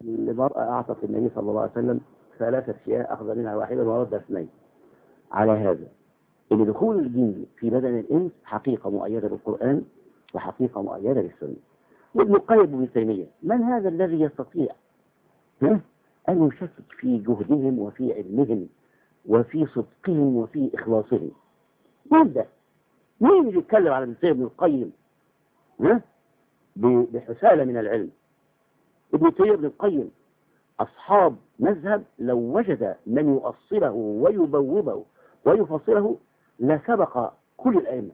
لمرأة أعطت النبي صلى الله عليه وسلم ثلاثة شياء أخذ منها واحدا ورد اثنين على هذا ان دخول الجن في بدن الانس حقيقة مؤيدة بالقرآن وحقيقة مؤيدة بالسنة وابن القيم ابن تيمية من هذا الذي يستطيع ها؟ أن يشكك في جهدهم وفي علمهم وفي صدقهم وفي إخلاصهم مين ده؟ مين اللي يتكلم على ابن القيم ها؟ ب- بحسالة من العلم ابن تيمية ابن القيم أصحاب مذهب لو وجد من يؤصله ويبوبه ويفصله لسبق كل الأئمة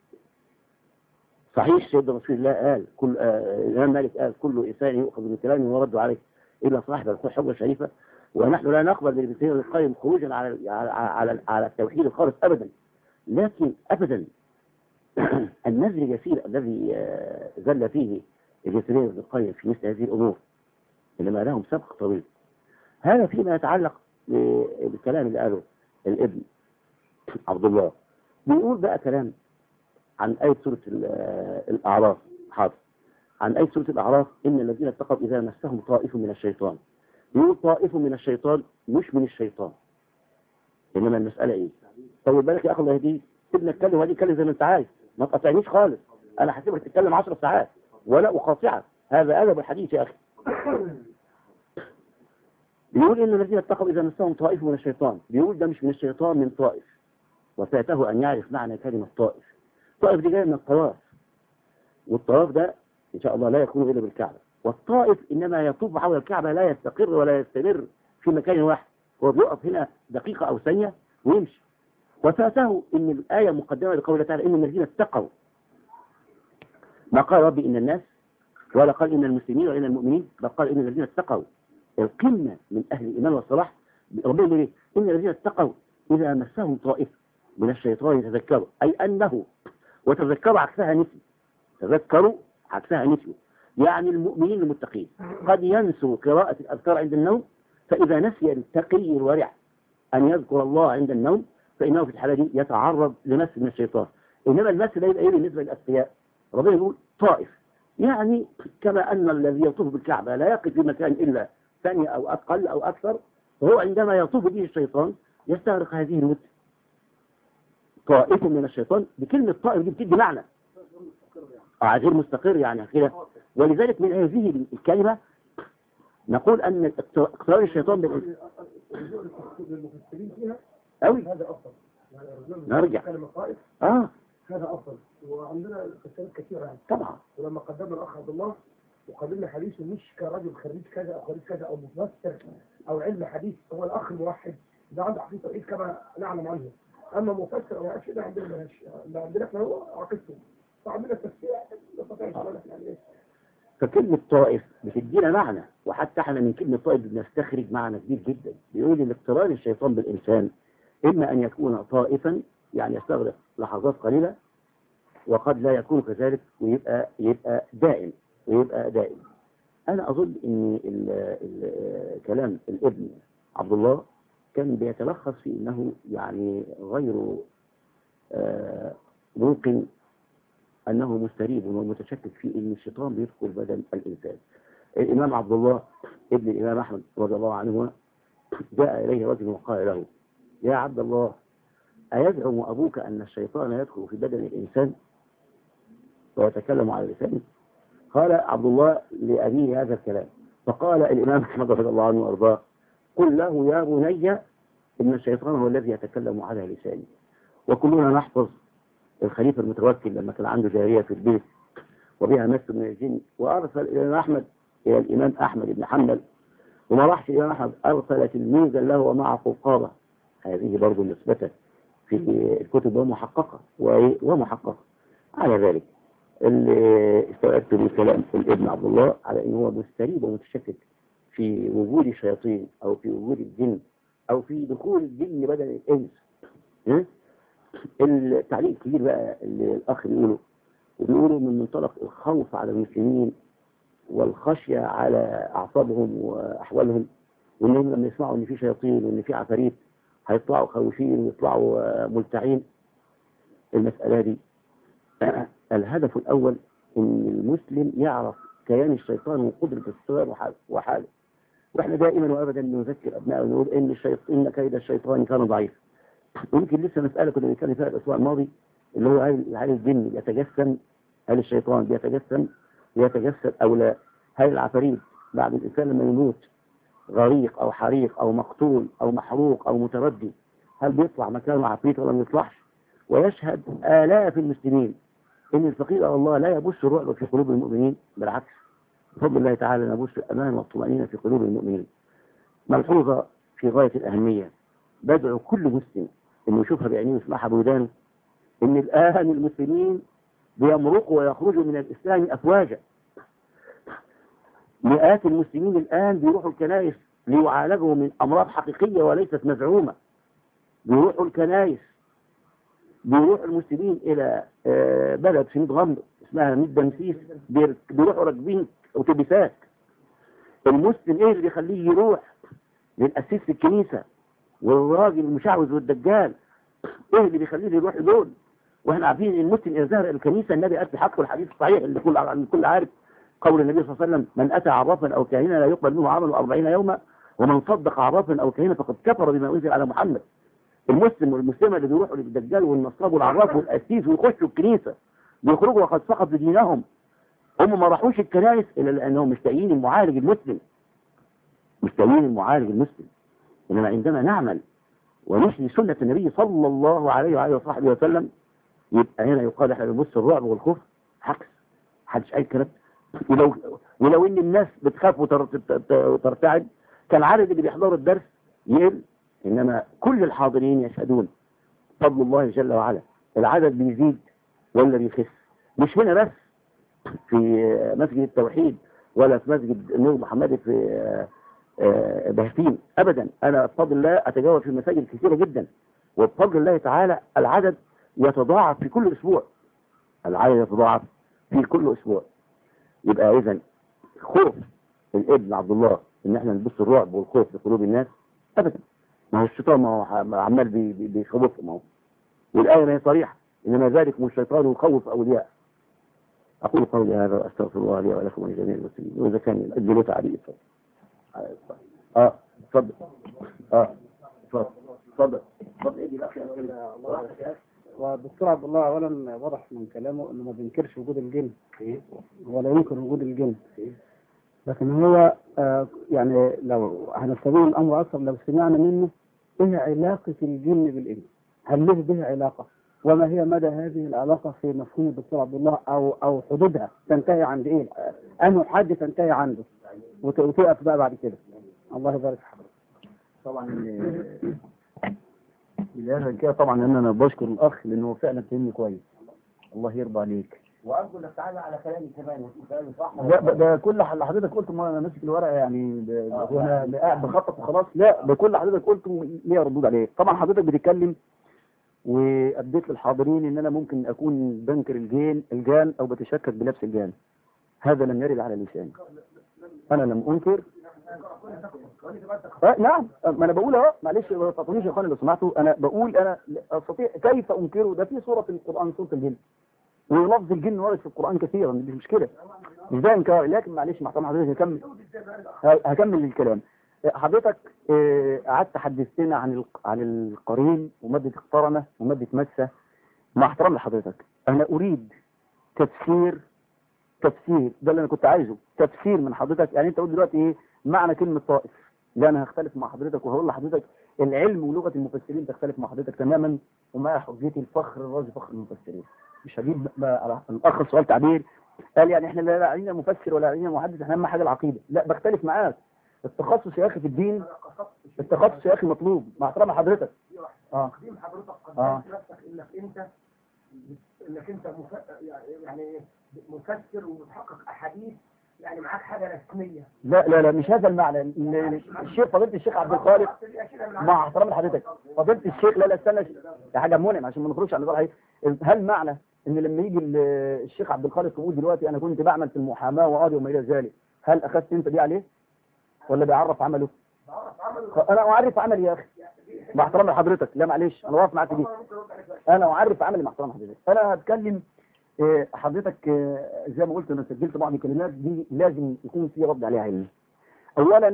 صحيح سيدنا رسول الله قال كل آه، الإمام مالك قال كل إنسان يؤخذ من كلامه ويرد عليه إلا صاحب الحجة الشريفة ونحن لا نقبل من ابن تيمية القيم خروجا على على على, على التوحيد الخالص أبدا لكن أبدا النزل اليسير الذي آه، زل فيه ابن تيمية ابن القيم في مثل هذه الأمور إنما لهم سبق طويل هذا فيما يتعلق بالكلام اللي قاله الابن عبد الله بيقول بقى كلام عن آية سورة ال- الأعراف حاضر عن آية سورة الأعراف إن الذين اتقوا إذا مسهم طائف من الشيطان يقول طائف من الشيطان مش من الشيطان إنما المسألة إيه طول بالك يا أخي الله يهديك سيبنا نتكلم وادي اتكلم زي ما أنت عايز ما تقطعنيش خالص أنا هسيبك تتكلم 10 ساعات ولا أقاطعك هذا أدب الحديث يا أخي بيقول إن الذين اتقوا إذا مسهم طائف من الشيطان بيقول ده مش من الشيطان من طائف وفاته أن يعرف معنى كلمة طائف طائف دي جاية من الطواف والطواف ده إن شاء الله لا يكون إلا بالكعبة والطائف إنما يطوف حول الكعبة لا يستقر ولا يستمر في مكان واحد هو بيقف هنا دقيقة أو ثانية ويمشي وفاته إن الآية مقدمة لقول الله تعالى إن الذين اتقوا ما قال ربي إن الناس ولا قال إن المسلمين ولا إن المؤمنين بل قال إن الذين اتقوا القمة من أهل الإيمان والصلاح ربنا يقول إيه؟ إن الذين اتقوا إذا مسهم طائفة من الشيطان يتذكروا أي أنه وتذكروا عكسها نسي تذكروا عكسها نسي يعني المؤمنين المتقين قد ينسوا قراءة الأذكار عند النوم فإذا نسي التقي الورع أن يذكر الله عند النوم فإنه في الحالة دي يتعرض لمس من الشيطان إنما المس ده يبقى إيه بالنسبة للأذكياء ربنا يقول طائف يعني كما أن الذي يطوف بالكعبة لا يقف في مكان إلا ثانية أو أقل أو أكثر فهو عندما يطوف به الشيطان يستغرق هذه المدة طائف من الشيطان بكلمة طائف دي بتدي معنى آه غير مستقر يعني كده ولذلك من هذه الكلمة نقول أن اقتران الشيطان بالإنسان المفسرين فيها أوي هذا افضل يعني الرجل نرجع. كلمه طائف آه هذا افضل وعندنا تفسيرات كثيره يعني طبعا ولما قدمنا الاخ عبد الله وقابلنا حديثه مش كرجل خريج كذا او خريج كذا او مفسر او علم حديث هو الاخ الموحد ده عنده عقيده توحيد كما نعلم عنه اما مفسر او عارف ده عندنا مالهاش اللي عندنا احنا هو عقيدته فعندنا التفسير ما نستطيعش نقول احنا يعني ايه فكلمة طائف بتدينا معنى وحتى احنا من كلمة طائف بنستخرج معنى كبير جدا بيقول ان اقتران الشيطان بالإنسان إما أن يكون طائفا يعني يستغرق لحظات قليلة وقد لا يكون كذلك ويبقى يبقى دائم ويبقى دائم أنا أظن أن ال- ال- كلام الابن عبد الله كان بيتلخص في أنه يعني غير آه، ممكن أنه مستريب ومتشكك في أن الشيطان بيدخل بدن الإنسان الإمام عبد الله ابن الإمام أحمد رضي الله عنه جاء إليه رجل وقال له يا عبد الله أيزعم أبوك أن الشيطان يدخل في بدن الإنسان ويتكلم على لسانه قال عبد الله لأبيه هذا الكلام فقال الإمام أحمد رضي الله عنه وأرضاه قل له يا بني إن الشيطان هو الذي يتكلم على لساني وكلنا نحفظ الخليفة المتوكل لما كان عنده جارية في البيت وبها مس من الجن وأرسل الإمام أحمد إلى الإمام أحمد بن حنبل وما راحش الإمام أحمد أرسل تلميذا له ومعه قوقابة هذه برضه مثبتة في الكتب ومحققة وإيه؟ ومحققة على ذلك اللي استوعبت من كلام الابن عبد الله على ان هو مستريب ومتشكك في وجود الشياطين او في وجود الجن او في دخول الجن بدل الانس ها؟ التعليق الكبير بقى اللي الاخ بيقوله وبيقولوا من منطلق الخوف على المسلمين والخشية على أعصابهم وأحوالهم وإنهم لما يسمعوا إن في شياطين وإن في عفاريت هيطلعوا خوفين ويطلعوا آه، ملتعين المسألة دي الهدف الأول إن المسلم يعرف كيان الشيطان وقدرة الشيطان وحاله- وحاله واحنا دائما وابدا نذكر ابنائنا ونقول ان الشيطان ان كيد الشيطان كان ضعيف ويمكن لسه مساله كنا بنتكلم فيها الاسبوع الماضي اللي هو هل هل الجن يتجسم هل الشيطان بيتجسم يتجسد او لا هل العفاريت بعد الانسان لما يموت غريق او حريق او مقتول او محروق او متردي هل بيطلع مكانه عفريت ولا ما يطلعش ويشهد آلاف المسلمين ان الفقير على الله لا يبث الرعب في قلوب المؤمنين بالعكس بفضل الله تعالى نبث الامان والطمأنينة في قلوب المؤمنين ملحوظة في غاية الأهمية بدعو كل مسلم انه يشوفها بعينيه ويسمعها بودانه ان الآن المسلمين بيمرقوا ويخرجوا من الإسلام أفواجا مئات المسلمين الآن بيروحوا الكنائس ليعالجوا من أمراض حقيقية وليست مزعومة بيروحوا الكنائس بيروح المسلمين إلى آه، بلد في ميت غمر اسمها ميت دمسيس بير- بيروحوا راكبين أتوبيسات المسلم إيه اللي بيخليه يروح للأسيس في الكنيسة والراجل المشعوذ والدجال إيه اللي بيخليه يروح دول واحنا عارفين ان المسلم اذا ظهر الكنيسه النبي قال في حقه الحديث الصحيح اللي كل الكل عارف قول النبي صلى الله عليه وسلم من اتى عرافا او كاهنا لا يقبل منه عمل 40 يوما ومن صدق عرافا او كاهنا فقد كفر بما انزل على محمد المسلم والمسلمه اللي بيروحوا للدجال والنصاب والعراف والقسيس ويخشوا الكنيسه بيخرجوا وقد سقطوا دينهم هم ما راحوش الكنائس الا لانهم مشتاقين المعالج المسلم مشتاقين المعالج المسلم انما عندما نعمل ونحيي سنه النبي صلى الله عليه وعلى وصحبه وسلم يبقى هنا يقال احنا بنبص الرعب والخوف عكس محدش اي كلام ولو ولو ان الناس بتخاف وتر- تت- وترتعد كان عدد اللي بيحضروا الدرس يقل انما كل الحاضرين يشهدون فضل الله جل وعلا العدد بيزيد ولا بيخس مش هنا بس في مسجد التوحيد ولا في مسجد النور محمدي في آه، آه، بهتيم ابدا انا بفضل الله اتجول في مساجد كثيره جدا وبفضل الله تعالى العدد يتضاعف في كل اسبوع العدد يتضاعف في كل اسبوع يبقى اذا خوف الابن عبد الله ان احنا نبص الرعب والخوف في قلوب الناس ابدا ما هو الشيطان ما هو ح- عمال بي- بي- بيخوفهم اهو والايه ما هي صريحه انما ذلك من الشيطان يخوف اولياء اقول قولي هذا واستغفر الله لي ولكم ولجميع المسلمين واذا كان ادلوا تعليق اتفضل اه اتفضل اه اتفضل اتفضل اتفضل ايدي الاخ يا والدكتور عبد الله اولا واضح من كلامه انه ما بينكرش وجود الجن ولا ينكر وجود الجن لكن هو آه يعني لو هنستبين الامر اكثر لو سمعنا منه ايه علاقه الجن بالانس؟ هل له به علاقه؟ وما هي مدى هذه العلاقه في مفهوم الدكتور عبد الله او او حدودها تنتهي عند ايه؟ انه حد تنتهي عنده وت- وتقف بقى بعد كده الله يبارك في حضرتك طبعا بداية كده طبعا ان انا بشكر الاخ لانه فعلا فهمني كويس الله يرضى عليك وارجو انك تعالى على كلامي كمان وتقول كلامي صح ده, ده- ده كل اللي حضرتك قلته ما انا ماسك الورقه يعني ب- ب- وانا قاعد بخطط وخلاص لا ده كل اللي حضرتك قلته ليا ردود عليه طبعا حضرتك بتتكلم واديت للحاضرين ان انا ممكن اكون بنكر الجان الجان او بتشكك بنفس الجان هذا لم يرد على لساني انا لم انكر آه نعم ما انا بقول اهو معلش ما تقطعونيش يا اخواني لو سمحتوا انا بقول انا استطيع كيف انكره ده في سوره في القران سوره الجن ولفظ الجن ورد في القران كثيرا مش مشكله مش ده انكار لكن معلش مع طبعا حضرتك هكمل ه- هكمل الكلام حضرتك آه، قعدت حدثتنا عن الق- عن القرين وماده اقترنه وماده مسه مع احترام لحضرتك انا اريد تفسير تفسير ده اللي انا كنت عايزه تفسير من حضرتك يعني انت قلت دلوقتي ايه معنى كلمه طائف لا انا هختلف مع حضرتك وهقول لحضرتك العلم ولغه المفسرين تختلف مع حضرتك تماما ومع حجتي الفخر الرازي فخر المفسرين مش هجيب بقى على الاخ سؤال تعبير قال يعني احنا لا علينا مفسر ولا علينا محدث احنا اهم حاجه العقيده لا بختلف معاك التخصص يا اخي في الدين التخصص يا اخي مطلوب مع احترام حضرتك اه تقديم حضرتك آه. قدمت نفسك انك انت انك انت مف... يعني مفسر ومتحقق احاديث يعني معاك حاجه رسميه لا لا لا مش هذا المعنى ال- ال- الشيخ فضيله الشيخ عبد الخالق مع احترام لحضرتك فضيله الشيخ لا لا استنى يا حاجه منعم عشان ما نخرجش عن الوضع هل معنى ان لما يجي ال- الشيخ عبد الخالق يقول دلوقتي انا كنت بعمل في المحاماه وقاضي وما الى ذلك هل اخذت انت دي عليه ولا بيعرف عمله خ- انا اعرف عملي يا اخي مع احترام لحضرتك لا معلش انا واقف معاك في دي انا اعرف عملي مع احترام حضرتك انا هتكلم آه، حضرتك آه، زي ما قلت انا سجلت بعض الكلمات دي لازم يكون في رد عليها علمي اولا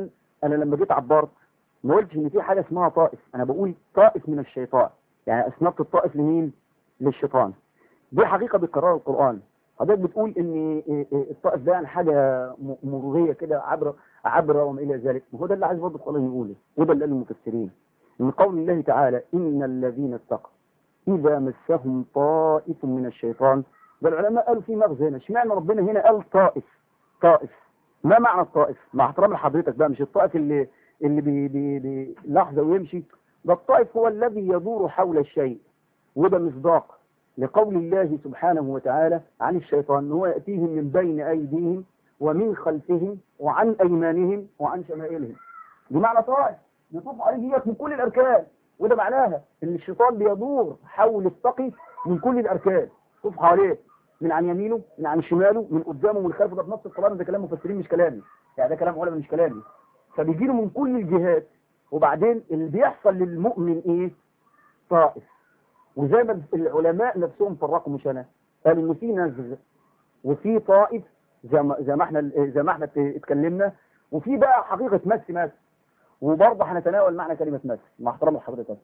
انا لما جيت عبرت ما قلتش ان في حاجه اسمها طائف انا بقول طائف من الشيطان يعني اسندت الطائف لمين للشيطان دي حقيقه بيكررها القران حضرتك بتقول ان الطائف ده يعني حاجه م- مروريه كده عبر عبر وما الى ذلك وهو ده اللي عايز برضه القران يقوله وده اللي قال المفسرين من قول الله تعالى ان الذين اتقوا اذا مسهم طائف من الشيطان ده العلماء قالوا في مغزى هنا اشمعنى ربنا هنا قال طائف طائف ما معنى الطائف مع احترام لحضرتك بقى مش الطائف اللي اللي بي بي بي لحظه ويمشي ده الطائف هو الذي يدور حول الشيء وده مصداق لقول الله سبحانه وتعالى عن الشيطان هو يأتيهم من بين أيديهم ومن خلفهم وعن أيمانهم وعن شمائلهم دي معنى طائف يطوف عليه ديت من كل الأركان وده معناها ان الشيطان بيدور حول التقي من كل الأركان يطوف حواليه من عن يمينه من عن شماله من قدامه من خلفه ده في نص القرآن ده كلام مفسرين مش كلامي يعني ده كلام علماء مش كلامي فبيجي له من كل الجهات وبعدين اللي بيحصل للمؤمن ايه طائف وزي ما العلماء نفسهم فرقوا مش انا قالوا ان في نزغ وفي طائف زي ما زي ما احنا زي ما احنا اتكلمنا وفي بقى حقيقه مس مس وبرضه هنتناول معنى كلمه مس مع احترام لحضرتك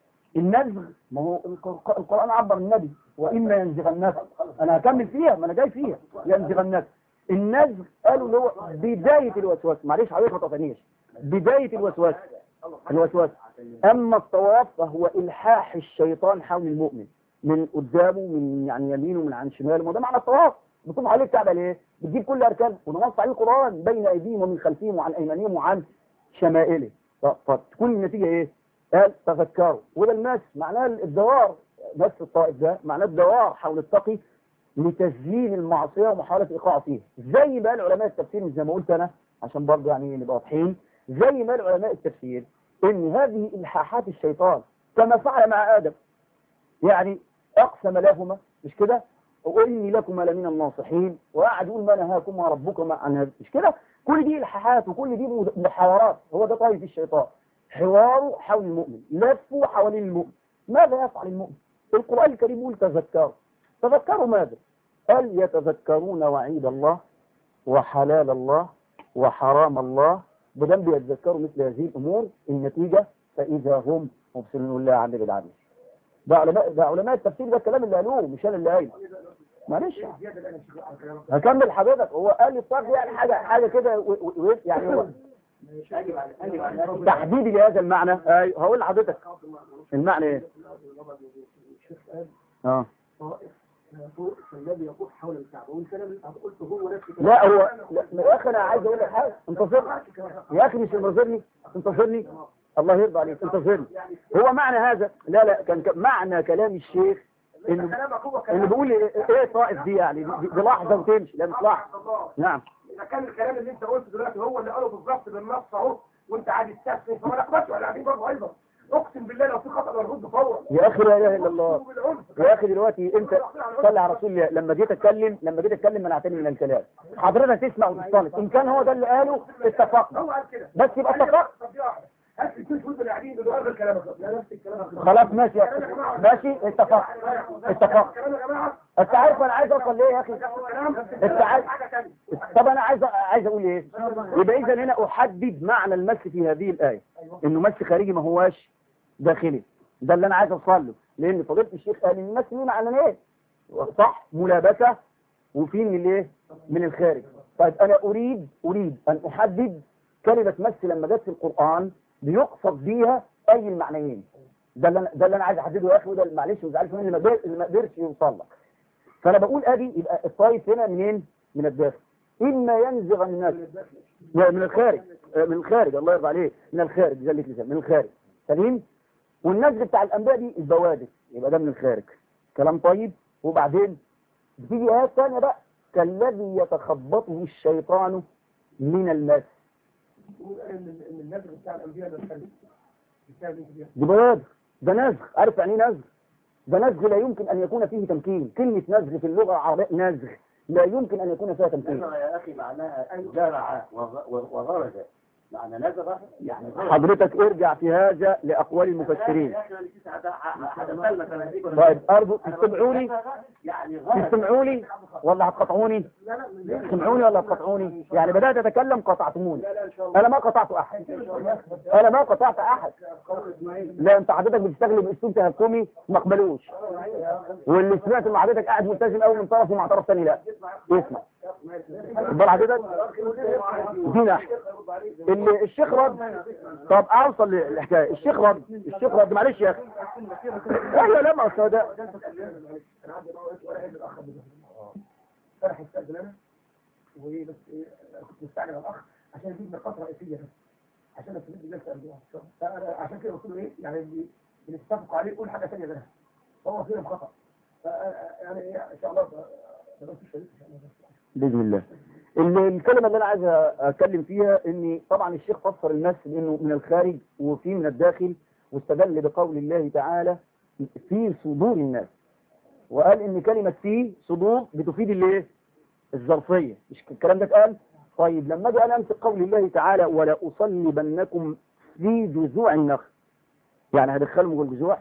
النزغ ما هو الق- القران عبر النبي واما ينزغنك انا هكمل فيها ما انا جاي فيها ينزغنك النزغ قالوا اللي هو بدايه الوسواس معلش حضرتك ما تقطعنيش بدايه الوسواس الوسواس اما الطواف فهو الحاح الشيطان حول المؤمن من قدامه من يعني يمينه من عن شماله ما ده معنى الطواف بتطوف عليه الكعبه ليه؟ بتجيب كل اركانه ونص عليه القران بين ايديهم ومن خلفهم وعن ايمانهم وعن شمائله ف- فتكون النتيجه ايه؟ قال تذكروا وده المس معناه الدوار مس الطائف ده معناه الدوار حول التقي لتزيين المعصيه ومحاوله ايقاعه فيها زي ما قال علماء التفسير مش زي ما قلت انا عشان برضه يعني نبقى واضحين زي ما قال علماء التفسير ان هذه الحاحات الشيطان كما فعل مع ادم يعني اقسم لهما مش كده واني لكما لمن الناصحين وقعد يقول ما نهاكما ربكما عن هذا مش كده كل دي الحاحات وكل دي محاورات هو ده طيف الشيطان حواره حول المؤمن لفه حوالين المؤمن ماذا يفعل المؤمن القرآن الكريم يقول تذكروا تذكروا ماذا قال يتذكرون وعيد الله وحلال الله وحرام الله بدم بيتذكروا مثل هذه الأمور النتيجة فإذا هم مبصرون الله عن بالعدل ده علماء ده علماء التفسير ده الكلام اللي قالوه مش انا اللي قايله معلش هكمل حضرتك هو قال الطرد يعني حاجه حاجه كده و- و- و- يعني هو تحديدي لهذا المعنى ايوه هقول لحضرتك المعنى ايه الشيخ قال اه طائف يطوف الذي يطوف حول الكعبه والكلام اللي انت قلته هو نفس الكلام. لا هو لا يا اخي انا عايز اقول لك حاجه انتظرني يا اخي مش منتظرني انتظرني الله يرضى عليك انتظرني هو معنى هذا لا لا كان كان معنى كلام الشيخ انه كلامك هو انه كلام بيقول ايه إيه طائف دي يعني دي, دي لحظه وتمشي لا مش لحظه الله نعم اذا كان الكلام اللي انت قلته دلوقتي هو اللي قاله بالظبط بالنص اهو وانت قاعد تستثني فما نقبلش ولا قاعدين برضه ايضا اقسم بالله لو في خطا نرد فورا يا اخي لا اله الا الله بالعنف. يا اخي دلوقتي انت صلي على رسول الله لما جيت اتكلم لما جيت اتكلم منعتني من الكلام حضرتك تسمع وتصطنف ان كان هو ده اللي قاله اتفقنا هو قال كده بس يبقى اتفقنا طب دي واحده هات لي اثنين شهود اللي قاعدين دول غير كلامك لا نفس الكلام خلاص ماشي يا أخي. ماشي اتفقنا اتفقنا كلام يا جماعه انت عارف انا عايز اوصل ليه يا اخي كلام انت عايز حاجه ثانيه طب انا عايز عايز اقول ايه يبقى اذا هنا احدد معنى المس في هذه الايه انه مس خارجي ما هواش داخلي ده اللي انا عايز اوصل له لان فضيله الشيخ قال ان المس ليه معنى ايه صح ملابسه وفي من الايه من الخارج طيب انا اريد اريد ان احدد كلمه مس لما جت في القران بيقصد بيها اي المعنيين ده اللي انا ده اللي انا عايز احدده يا اخي وده معلش ما تزعلش مني اللي ما قدر- اللي ما قدرش يوصل لك فانا بقول ادي يبقى الطايف هنا منين من الداخل اما ينزغ الناس لا من الخارج آه، من الخارج الله يرضى عليه من الخارج زي اللي لسان من الخارج سليم والنزغ بتاع الانبياء دي البوادر يبقى ده من الخارج كلام طيب وبعدين بتيجي ايات ثانيه بقى كالذي يتخبطه الشيطان من المس يقول ان ان النذر بتاع الانبياء ده الخليل بتاع الانبياء دي بوادر ده نزغ عارف يعني ايه نزغ ده نزغ لا يمكن ان يكون فيه تمكين كلمه نزغ في اللغه العربيه نزغ لا يمكن ان يكون فيها تمكين يا أخي معناها زرع وغ- وغرز معنى نزغ يعني حضرتك ارجع في هذا لأقوال المفسرين طيب أرجو تستمعوني يعني تستمعوني ولا هتقطعوني تستمعوني ولا هتقطعوني يعني بدأت أتكلم قطعتموني أنا ما قطعت أحد أنا ما قطعت أحد لا أنت حضرتك بتستغل بأسلوب تهكمي ما اقبلوش واللي سمعت ان حضرتك قاعد ملتزم قوي من طرف ومع طرف ثاني لا اسمع بل حضرتك دي ناحية اللي الشيخ رد طب اوصل للحكايه الشيخ رد الشيخ رد معلش يا اخي ايوه لا ما أصل ده انا عندي موعد ولا عيد الاخ ابو جهل فرح استاذن انا وايه بس ايه كنت مستعجل على الاخ عشان يجيب نقاط رئيسيه بس عشان استفيد بالجلسه قبلها فانا عشان كده قلت له ايه يعني اللي بنتفق عليه قول حاجه ثانيه غيرها هو فيهم خطا فأنا- يعني إيه ان شاء الله ب- بس في شريك ان شاء الله باذن الله ال- الكلمه اللي انا عايز اتكلم فيها ان طبعا الشيخ فسر المس بانه من الخارج وفي من الداخل واستدل بقول الله تعالى في صدور الناس وقال ان كلمه في صدور بتفيد الايه الظرفيه مش الكلام ده اتقال طيب لما اجي انا امسك قول الله تعالى ولا اصلبنكم في جذوع النخل يعني هدخلهم جوه الجذوع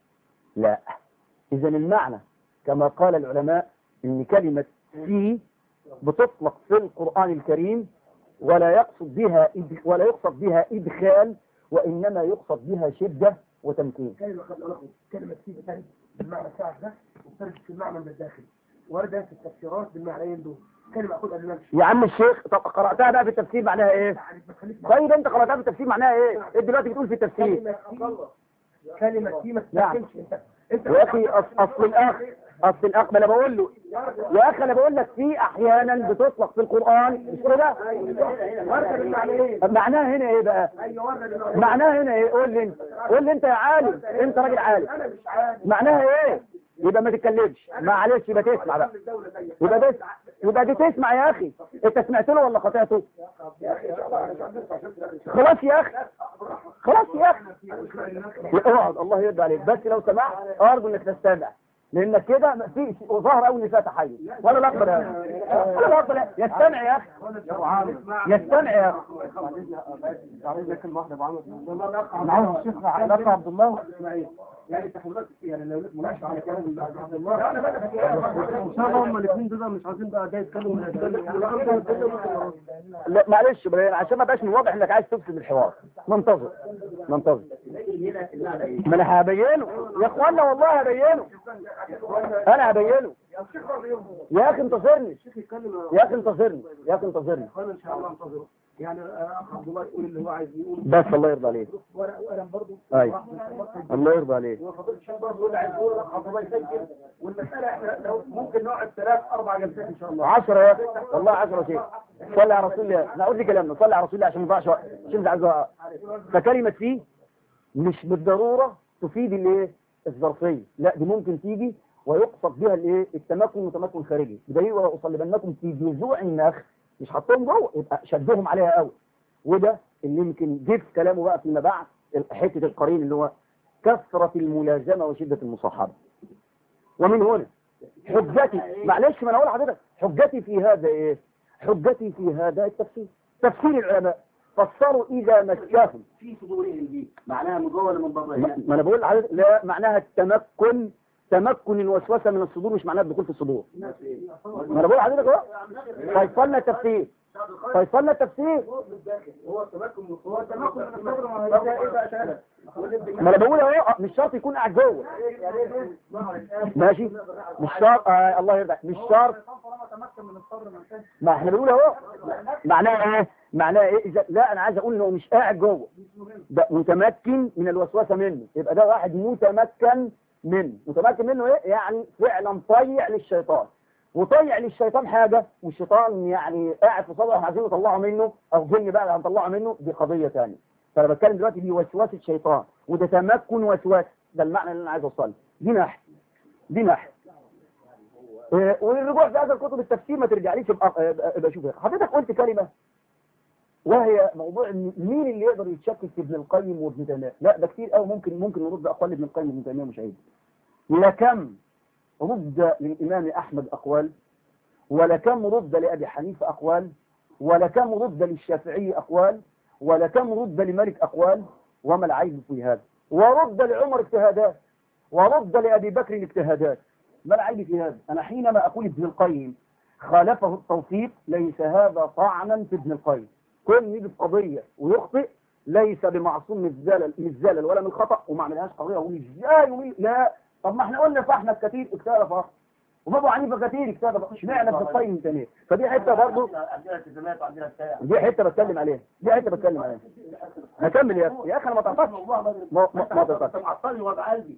لا اذا المعنى كما قال العلماء ان كلمه في بتطلق في القرآن الكريم ولا يقصد بها إد- ولا يقصد بها إدخال وإنما يقصد بها شدة وتمكين كلمه قبل ان اخذ كلمه في بتاعي بالمعنى بتاعك ده وترجع في المعنى من الداخل وارده في التفسيرات بالمعنيين دول كلمه اخذها لنفسي يا عم الشيخ طب قرأتها بقى في التفسير معناها إيه؟ يعني ما تخليك مع- طيب أنت قرأتها في التفسير معناها إيه؟ إيه دلوقتي بتقول في التفسير؟ كلمه في كلمه في ما نعم. تستخدمش انت انت يا أخي أص- أصل الأخ أصل الأخ ما أنا بقول له يا أخي أنا بقول لك في أحيانا بتطلق في القرآن مش كده؟ ورده بالمعنيين طب معناها هنا إيه بقى؟ ايوه ورده بالمعنيين معناها هنا إيه؟ قول لي أنت قول لي أنت يا عالم أنت راجل عالم انا مش عارف معناها ايه يبقى ما تتكلمش معلش يبقى تسمع بقى الدوله زيك يبقى بس يبقى دي تسمع يا اخي انت سمعت له ولا قطعته يا اخي ان شاء الله انا مش عارف عشان كده خلاص يا اخي خلاص يا اخي اقعد الله يرضى عليك بس لو سمحت ارجو انك تستمع لانك كده في ظهر اول نساء تحيز ولا لا اقبل هذا ولا لا اقبل هذا. يستمع يا اخي يستمع يا اخي معاهم الشيخ علاء عبد الله يعني انت حضرتك يعني لو لك مناقشه على كلام عبد الله انا بقى ان شاء الله هم الاثنين دول مش عايزين بقى ده يتكلموا لا معلش بقى عشان ما بقاش من واضح انك عايز تفسد الحوار ننتظر ننتظر ما انا هبينه يا اخوانا والله هبينه انا هبينه يا اخي انتظرني يا اخي انتظرني يا اخي انتظرني انا ان شاء الله انتظره يعني اخ عبد الله يقول اللي هو عايز يقول بس الله يرضى عليك وانا وانا برضه ايوه الله يرضى عليك وفضيله الشيخ برضه يقول عايز يقول اخ عبد الله يسجل والمساله احنا لو ممكن نقعد ثلاث اربع جلسات ان شاء الله عشرة يا اخي والله عشرة شيء صلي على رسول الله نعود لي كلامنا صلي على رسول الله عشان ما يضيعش وقت عشان مش عايز أ- فكلمة فيه مش بالضرورة تفيد الايه الظرفية لا دي ممكن تيجي ويقصد بها الايه التمكن وتمكن خارجي بدليل ولا اصلبنكم في جذوع النخل مش حطهم جوه يبقى شدهم عليها قوي وده اللي يمكن جه في كلامه بقى فيما بعد حته القرين اللي هو كثرة الملازمة وشدة المصاحبة ومن هنا حجتي معلش ما انا اقول لحضرتك حجتي في هذا ايه حجتي في هذا التفسير تفسير العلماء فسروا اذا مساهم في صدورهم دي معناها من جوه ولا من بره ما ما انا بقول لحضرتك لا معناها التمكن تمكن الوسوسه من الصدور مش معناها الدخول في الصدور ما انا بقول لحضرتك اهو فيصلنا التفسير فيصلنا التفسير هو التمكن من هو التمكن من الصبر ما هو ايه بقى شهاده ما انا بقول اهو مش شرط يكون قاعد جوه ماشي مش شرط آه الله يرضى مش شرط ما احنا بنقول اهو معناها ايه معناها ايه اذا لا انا عايز اقول انه مش قاعد جوه ده متمكن من الوسوسه منه يبقى ده واحد متمكن منه متمكن منه ايه يعني فعلا طيع للشيطان وطيع للشيطان حاجه والشيطان يعني قاعد في صدره احنا عايزين نطلعه منه او ظن بقى هنطلعه منه دي قضيه ثانيه فانا بتكلم دلوقتي بوسوسه شيطان وده تمكن وسواس ده المعنى اللي انا عايز اوصله دي ناحيه دي ناحيه إيه، والرجوع في هذا الكتب التفسير ما ترجعليش ابقى ابقى- ابقى شوف حضرتك قلت كلمه وهي موضوع إن مين اللي يقدر يتشكك في ابن القيم وابن تيميه لا ده كتير قوي ممكن ممكن نرد اقوال ابن القيم وابن تيميه مش عيب لكم رد للامام احمد اقوال ولكم رد لابي حنيفه اقوال ولكم رد للشافعي اقوال ولكم رد لملك أقوال وما العيب في هذا ورد لعمر اجتهادات ورد لأبي بكر اجتهادات ما العيب في هذا أنا حينما أقول ابن القيم خالفه التوفيق ليس هذا طعنا في ابن القيم كل يجي في قضية ويخطئ ليس بمعصوم من الزلل من الزلل ولا من الخطأ وما عملهاش قضية ويقول ازاي ومين لا طب ما احنا قلنا فاحمد كتير اجتهد فقط وابو حنيفه كتير اجتهد فقط اشمعنى ابن القيم تاني فدي حته برضه عندنا التزامات وعندنا بتاع دي حته بتكلم عليها دي حته بتكلم عليها هكمل يا اخي يا اخي انا ما تعطيش ما ما ما انت تعطيش معطلني وضع قلبي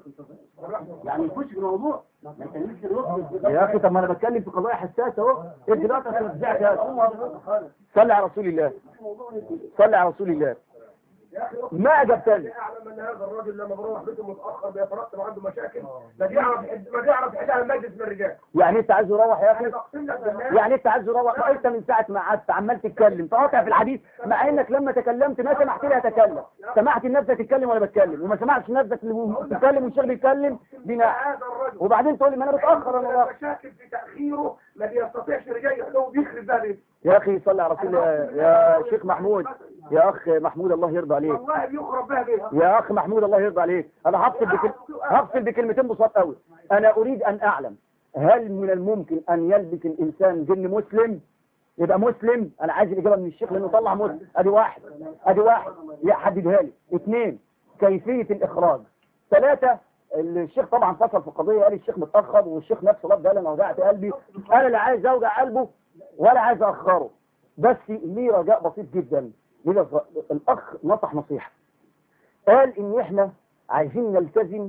يعني يخش في الموضوع ما يكلمش الوقت يا اخي طب ما انا بتكلم في قضايا حساسه اهو انت دلوقتي عشان تزعق يا أخي. صلي على رسول الله صلي على رسول الله يا اخي ما اجبتني اعلم ان هذا الراجل لما بروح بيته متاخر بيترتب عنده مشاكل ما بيعرف ما بيعرف يحلها المجلس من الرجال يعني انت عايز يروح يا انا اخي بقسم لك بالله يعني انت عايز يروح ما انت من ساعه ما قعدت عمال تتكلم تقاطع في الحديث مع انك لما تكلمت ما سمحت لي اتكلم سمعت الناس تتكلم وانا بتكلم وما سمعتش الناس تتكلم والشيخ بيتكلم بنا هذا الرجل وبعدين تقول لي ما انا متاخر انا رايح. مشاكل في تاخيره ما بيستطيعش الرجال يحلوه بيخرب بقى بيته يا اخي صلي على رسول الله يا شيخ محمود يا اخ محمود الله يرضى عليك والله بيخرب بقى بيته يا اخ محمود الله يرضى عليك انا هفصل بكل... هفصل بكلمتين بساط قوي انا اريد ان اعلم هل من الممكن ان يلبس الانسان جن مسلم يبقى مسلم انا عايز الاجابه من الشيخ لانه طلع مسلم ادي واحد ادي واحد يحددها لي اثنين كيفيه الاخراج ثلاثه الشيخ طبعا فصل في القضيه قال الشيخ متاخر والشيخ نفسه رد قال انا وجعت قلبي انا لا عايز اوجع قلبه ولا عايز اخره بس ليه رجاء بسيط جدا ليه الاخ نصح نصيحه قال ان احنا عايزين نلتزم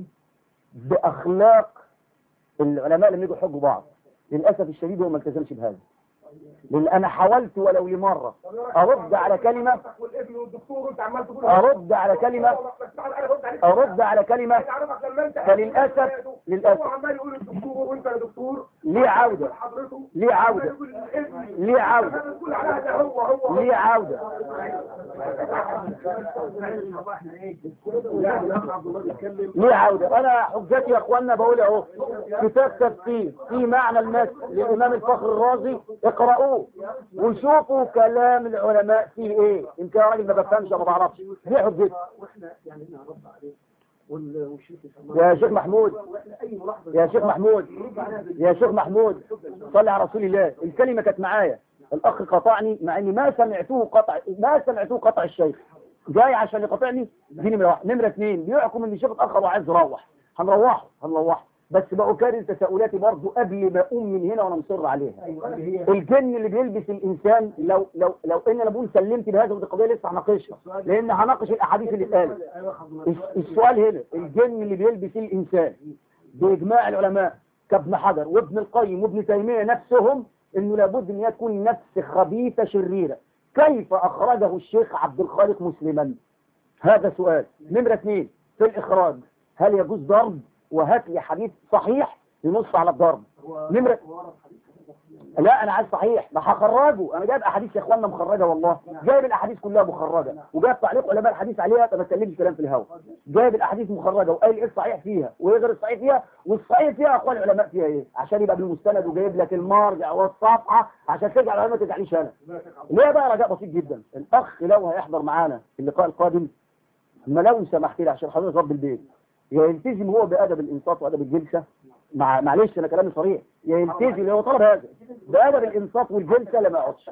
باخلاق العلماء لما يجوا يحجوا بعض للاسف الشديد هو ما التزمش بهذا لان انا حاولت ولو لمره ارد على كلمه والابن والدكتور وانت عمال تقول ارد على كلمه ارد على كلمه فللاسف هو للاسف عمال يقول الدكتور وانت يا دكتور ليه عوده حضرته ليه عوده يقول الابن ليه عوده بتقول عليها ده هو هو ليه عوده ليه عودة أنا حجتي يا أخوانا بقول أهو كتاب تفسير في معنى المس للإمام الفخر الرازي اقرأوه وشوفوا كلام العلماء فيه إيه يمكن يا راجل ما بفهمش ما بعرفش دي حجتي يا شيخ محمود يا شيخ محمود يا شيخ محمود صلي على رسول الله الكلمة كانت معايا الأخ قطعني مع إني ما سمعته قطع ما سمعته قطع الشيخ جاي عشان يقاطعني دي نمرة واحد نمرة اثنين بيحكم ان الشيخ اتأخر وعايز يروح هنروحه هنروحه بس بأكرر تساؤلاتي برضه قبل ما اقوم من هنا وانا مصر عليها الجن اللي بيلبس الانسان لو لو لو ان انا بقول سلمت بهذا ودي قضيه لسه هناقشها لان هناقش الاحاديث اللي اتقالت الس- السؤال هنا الجن اللي بيلبس الانسان باجماع العلماء كابن حجر وابن القيم وابن تيميه نفسهم انه لابد ان هي تكون نفس خبيثه شريره كيف اخرجه الشيخ عبد الخالق مسلما هذا سؤال نمرة اثنين في الاخراج هل يجوز ضرب وهات لي حديث صحيح ينص على الضرب نمرة لا انا عايز صحيح ما هخرجه انا جايب احاديث يا اخوانا مخرجه والله جايب الاحاديث كلها مخرجه وجايب تعليق علماء الحديث عليها ما بتكلمش كلام في الهواء جايب الاحاديث مخرجه وقال ايه الصحيح فيها وايه غير الصحيح فيها والصحيح فيها اقوال العلماء فيها ايه عشان يبقى بالمستند وجايب لك المرجع والصفحه عشان ترجع العلماء ما تزعليش انا ليه بقى رجاء بسيط جدا الاخ لو هيحضر معانا اللقاء القادم ما لو سمحت لي عشان حضرتك رب البيت يا يلتزم هو بادب الانصات وادب الجلسه مع معلش انا كلامي صريح يا يلتزم هو طلب هذا بادب الانصات والجلسه لما يقعدش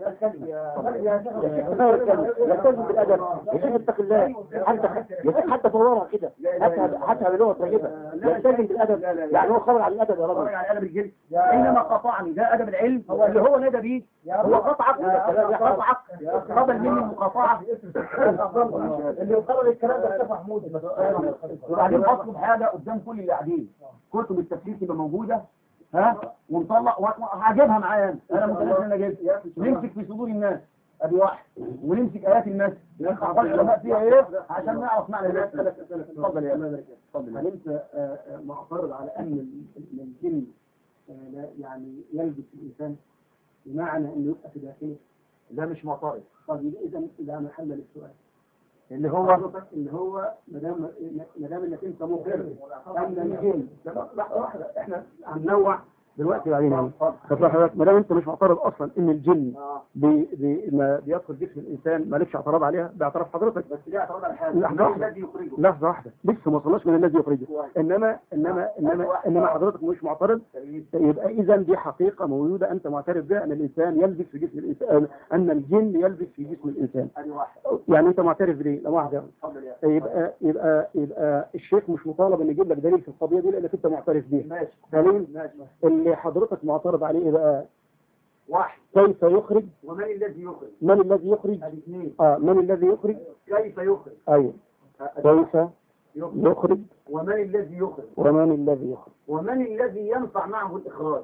يلتزم بالادب يا شيخ اتق الله حتى يا شيخ حتى صورها كده حتى حتى بلغه طيبه يلتزم بالادب يعني هو خبر عن الادب يا رجل يعني ادب الجلسه انما قطعني ده ادب العلم هو اللي هو ندى بيه هو قطعك قطعك قبل مني المقاطعه اللي يقرر الكلام ده الشيخ محمود وبعدين اطلب حاجه قدام كل اللي قاعدين كتب التفسير تبقى موجوده ها ونطلع وهجيبها معايا انا متناسب ان انا اجيبها نمسك في صدور الناس ادي واحد ونمسك ايات الناس نرفع قول العلماء فيها ايه عشان نعرف معنى الناس اتفضل يا اتفضل هل انت آه، آه، معترض على ان ال- ال- الجن آه، لا- يعني يلبس الانسان بمعنى انه يبقى في داخله ده مش معترض طيب اذا لا محل للسؤال اللي هو حضرتك ان هو ما دام ما دام انك انت مقر ان الجن لا، لحظه واحده احنا هننوع دلوقتي بعدين يعني خد حضرتك ما دام انت مش معترض اصلا ان الجن بي بي ما بيدخل جسم الانسان مالكش اعتراض عليها باعتراف حضرتك بس ليه اعتراض على حاجه لحظة من واحدة. الذي يخرجه لحظه واحده لسه ما وصلناش من الذي يخرجه انما انما انما انما حضرتك مش معترض يبقى اذا دي حقيقه موجوده انت معترف بها ان الانسان يلبس في جسم الانسان ان الجن يلبس في جسم الانسان ادي واحد يعني انت معترف بدي لا واحده اتفضل يا يبقى يبقى يبقى الشيخ مش مطالب ان يجيب لك دليل في القضيه دي لانك انت معترف بيها ماشي سليم ماشي اللي حضرتك معترض عليه بقى واحد كيف يخرج ومن الذي يخرج من الذي يخرج ادي اثنين اه من الذي يخرج كيف يخرج ايوه أدي كيف يخرج يخرج ومن الذي يخرج ومن الذي يخرج ومن الذي ينفع معه الإخراج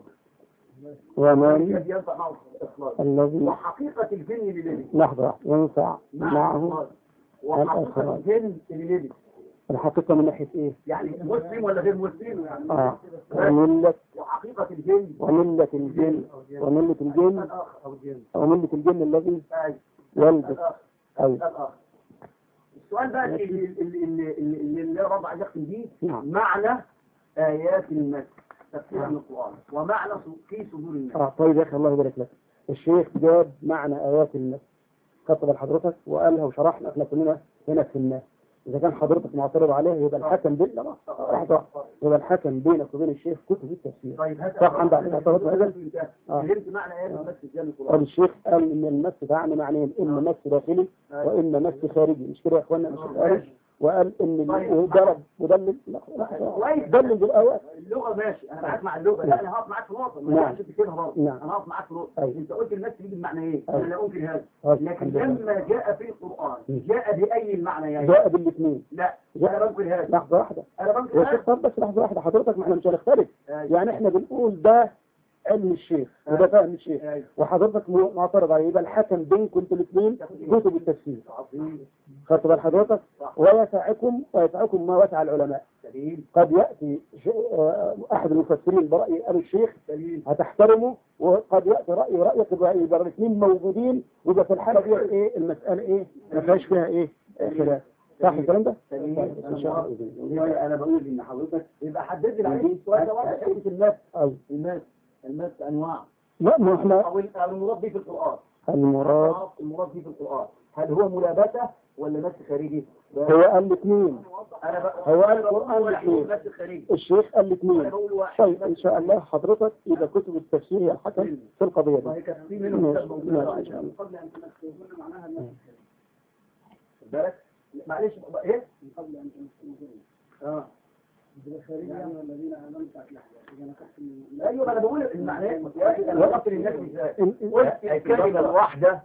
ومن من الذي ينفع معه الإخراج الذي وحقيقة الجن اللي لبس لحظة واحدة. ينفع مع معه الإخراج وحقيقة الإخراج. الجن اللي لبس الحقيقة من ناحية ايه؟ يعني مسلم ولا غير مسلم يعني اه وملة وحقيقة الجن وملة الجن وملة الجن الآخر أو الجن وملة الجن الذي أي يلبس الآخر أي الآخر السؤال بقى اللي اللي اللي اللي, اللي, اللي رب عايز يختم بيه نعم معنى آيات المسك تفسير من القرآن ومعنى في صدور الناس اه طيب يا اخي الله يبارك لك الشيخ جاب معنى ايات الناس خطب حضرتك وقالها وشرحنا احنا كلنا هنا في الناس اذا كان حضرتك معترض عليها يبقى الحكم بين لا لحظة واحدة. يبقى الحكم بينك وبين الشيخ كتب التفسير طيب هات صح عندك اعتراض في هذا؟ آه. فهمت معنى آيات المسك في قال القرآن الشيخ قال ان المس تعني معنيين اما مس داخلي واما مس خارجي مش كده يا اخوانا الشيخ قال وقال ان ال- ضرب ودلل لا، لحظة. كويس دلل بالاوقات اللغة ماشي أنا معاك مع اللغة لا أنا هقف معاك في نقطة ما نعم. ينفعش تكتبها برضه نعم. أنا هقف معاك في نقطة أيوة. أنت قلت المسك يجي بمعنى إيه؟ أيوة. أنا لا أنكر هذا أيوة. لكن الحمد لله. لما جاء في القرآن مم. جاء بأي المعنى يعني جاء بالاثنين لا جاء- أنا بنكر هذا لحظة واحدة أنا بنكر يا هذا شيخ طب بس لحظة واحدة حضرتك ما احنا مش هنختلف أيوة. يعني احنا بنقول ده علم الشيخ وده فهم الشيخ أيوة. وحضرتك م- معترض عليه يبقى الحكم بينكم انتوا الاثنين كتب التفسير عظيم خدت بال حضرتك ويسعكم ويسعكم ما وسع العلماء سليم قد يأتي ش- آه، أحد المفسرين برأي قال الشيخ سليم هتحترمه وقد يأتي رأي رأيك يبقى يبقى الاثنين موجودين ويبقى في الحالة دي إيه المسألة إيه ما فيهاش فيها إيه خلاف صح الكلام ده؟ سليم طيب، إن شاء الله والله انا بقول ان حضرتك يبقى حدد لي بعدين السؤال ده واحد حته الماس أيوة. الماس الماس انواع لا ما احنا او ال- أو المراد به في القران المراد المراد به في القران هل هو ملابسه ولا مس خارجي؟ هو قال الاثنين انا بقى هو قال أنا بقول القرآن واحد الاثنين. مس خارجي الشيخ قال انا الاثنين بقول واحد طيب ان شاء الله حضرتك يبقى كتب التفسير هي الحكم في القضية ما دي هي كانت في منهم ماشي، كتاب موجود ماشي، ان إن شاء الله. قبل ان تنفذون معناها الناس بالك معلش بقى- ايه؟ من قبل ان تنفذون اه بالخارج يعني الذين امنوا بتاعت لحظه اذا نكحتم من ايوه ما انا بقول المعنى يا اخي انا وقفت للناس ازاي؟ ال- ال- قلت الكلمه الواحده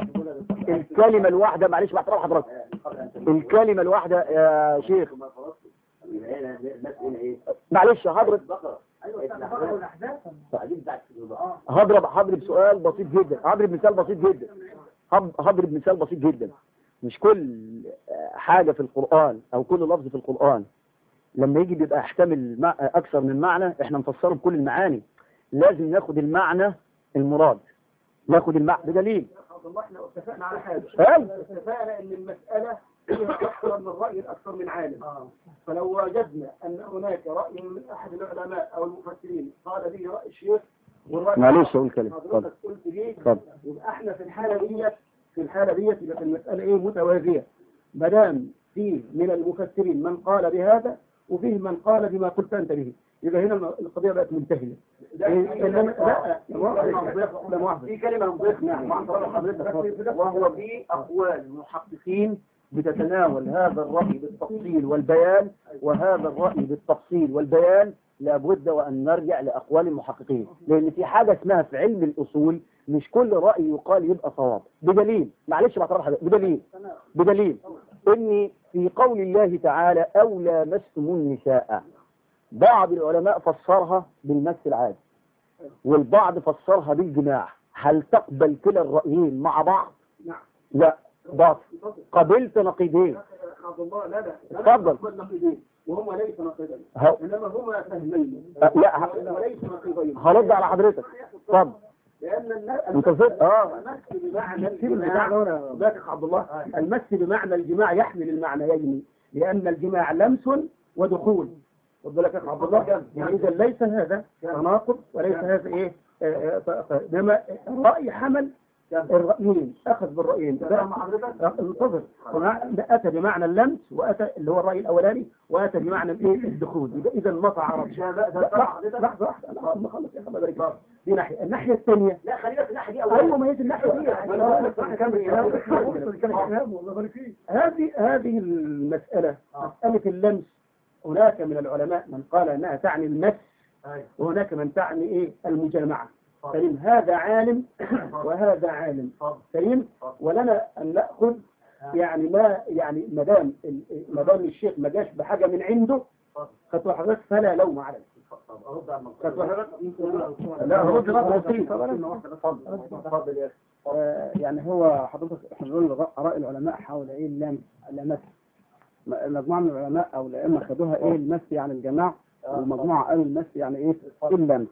الكلمه الواحده معلش بعترف حضرتك الكلمة الواحدة يا شيخ معلش هضرب هضرب هضرب سؤال بسيط جدا هضرب مثال بسيط جدا هض- هضرب مثال بسيط جدا مش كل حاجة في القرآن أو كل لفظ في القرآن لما يجي بيبقى يحتمل مع- أكثر من معنى إحنا نفسره بكل المعاني لازم ناخد المعنى المراد ناخد المعنى بدليل الله احنا اتفقنا على حاجه هل اتفقنا ان المساله فيها اكثر من راي اكثر من عالم فلو وجدنا ان هناك راي من احد العلماء او المفسرين قال به راي الشيخ والراي معلش أقول كلمة اتفضل حضرتك قلت ليه اتفضل يبقى احنا في الحاله ديت في الحاله ديت يبقى المساله ايه متوازيه ما دام فيه من المفسرين من قال بهذا وفيه من قال بما قلت انت به يبقى هنا القضيه بقت منتهيه إيه، إنما لا لا مؤاخذة، لا مؤاخذة. في كلمة نضيفنا مع احترام حضرتك وهو في أقوال محققين بتتناول هذا الرأي بالتفصيل والبيان وهذا الرأي بالتفصيل والبيان لابد وأن نرجع لأقوال المحققين لأن في حاجة اسمها في علم الأصول مش كل رأي يقال يبقى صواب بدليل معلش بعترف حضرتك بدليل بدليل إن في قول الله تعالى أو لامستم النساء بعض العلماء فسرها بالمس العادي والبعض فسرها بالجماع هل تقبل كلا الرأيين مع بعض؟ نعم. لا باطل قبلت نقيضين عبد الله لا لا اتفضل. لا نقيضين وهم ليس نقيضين ه- انما هما فهمين أه، لا ه- وليس نقيضين هرد على حضرتك اتفضل لان الناس انت فت- اه المس بمعنى سيب البتاع ده الجماع ذاك يا عبد الله المس بمعنى الجماع يحمل المعنيين لان الجماع لمس ودخول خد بالك يا أخي عبد الله يعني إذا ليس هذا تناقض وليس هذا إيه آه، آه، ط- ط- بما الرأي حمل الرأيين أخذ بالرأيين ده انتظر ومع- ده أتى بمعنى اللمس وأتى اللي هو الرأي الأولاني وأتى بمعنى الإيه الدخول يبقى إذا ما تعارض لحظة لحظة لحظة لحظة ما خلص يا أخي الله يبارك فيك. دي ناحية الناحية الثانية لا خلينا في الناحيه دي ايوه ما هي دي الناحيه دي أنا بقول لك راح أكمل كلام والله بارك فيك هذه هذه المسألة مسألة اللمس هناك من العلماء من قال انها تعني المس وهناك من تعني ايه المجامعة سليم هذا عالم وهذا عالم سليم ولنا ان ناخذ يعني ما يعني ما دام ال- ما دام الشيخ ما جاش بحاجه من عنده خدوا حضرتك فلا لوم عليه خدوا حضرتك لا رد غلط آه، يعني هو حضرتك احنا بنقول آراء العلماء حول ايه اللمس اللمس م- مجموعة من العلماء او الائمة خدوها ايه المس يعني الجماع ومجموعة قالوا المس يعني ايه اللمس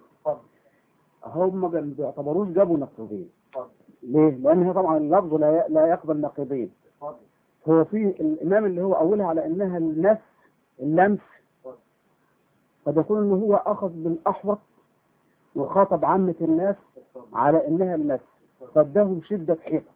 هم ما بيعتبروش جابوا نقيضين ليه؟ لان هي طبعا اللفظ لا ي- لا يقبل نقيضين هو في الامام اللي هو اولها على انها المس اللمس قد يكون انه هو اخذ بالاحوط وخاطب عامة الناس على انها المس فاداهم شدة حيطة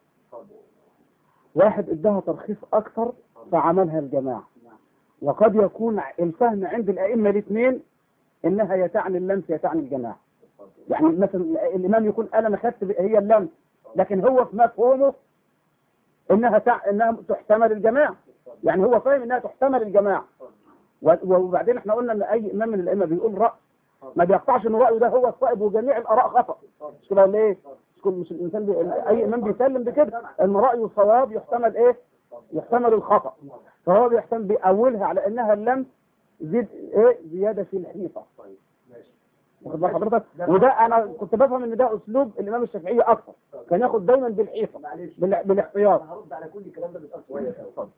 واحد اداها ترخيص اكثر فعملها الجماعة وقد يكون الفهم عند الائمة الاثنين انها يتعني اللمس يتعني الجماعة يعني مثلا الامام يكون قال انا خدت ب- هي اللمس لكن هو في مفهومه انها تع... انها تحتمل الجماعة يعني هو فاهم انها تحتمل الجماعة و- وبعدين احنا قلنا ان اي امام من الائمه بيقول راي ما بيقطعش ان رايه ده هو الصائب وجميع الاراء خطا مش كده ولا ايه؟ مش كل مش الانسان بي... اي امام بيسلم بكده ان رايه صواب يحتمل ايه؟ يحتمل الخطا فهو بيحتمل بيأولها على انها اللم زيد ايه؟ زياده في الحيطه واخد بال حضرتك؟ وده انا كنت بفهم ان ده اسلوب الامام الشافعي اكثر كان ياخد دايما بالحيطه بال... بالاحتياط هرد على كل الكلام ده بيتقال شويه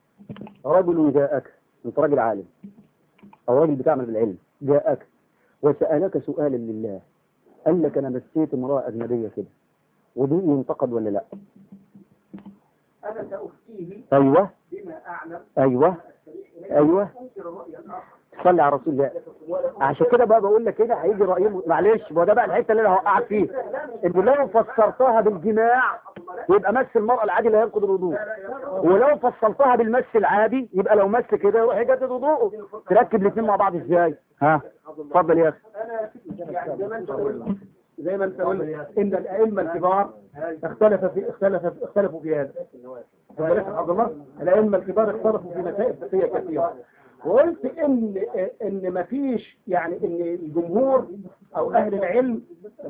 رجل جاءك انت راجل عالم او راجل بتعمل بالعلم جاءك وسألك سؤالا لله قال لك انا مسيت امرأة اجنبية كده ودي ينتقد ولا لا أنا سأفتيه ايوه بما أعلم ايوه ايوه أنكر الرأي الآخر صلي على رسول الله عشان كده بقى بقول لك كده هيجي رأيه معلش ما ده بقى الحته اللي انا هوقعك فيه ان لو فسرتها بالجماع يبقى مس المرأة العادي لا ينقض الوضوء ولو فصلتها بالمس العادي يبقى لو مس كده يروح يجدد وضوءه تركب الاثنين مع بعض ازاي ها اتفضل يا اخي يعني زي ما انت قلت زي ما انت قلت ان الائمه الكبار اختلف في اختلف اختلفوا في هذا خد بالك يا عبد الله الائمه الكبار اختلفوا في مسائل فقهيه كثيره وقلت ان ان ما فيش يعني ان الجمهور او اهل العلم